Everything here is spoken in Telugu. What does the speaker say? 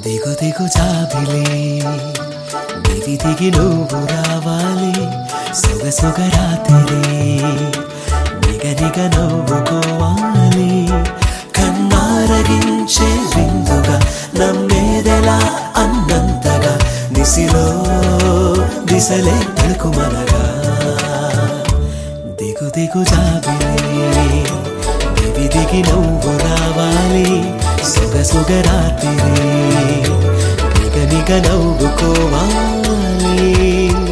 దిగు దిగు జాబిలే దిగి దిగి నువ్వు రావాలి సొగసొగ రాత్రి నిగ నిగ నవ్వుకోవాలి కన్నారగించే విందుగా నమ్మేదెలా అన్నంతగా దిశలో దిశలే తడుకుమనగా దిగు దిగు జాబిలే దిగి దిగి నువ్వు రావాలి సుగ సుగ రాత్రి నిగ నిగ నవ్వుకోవాలి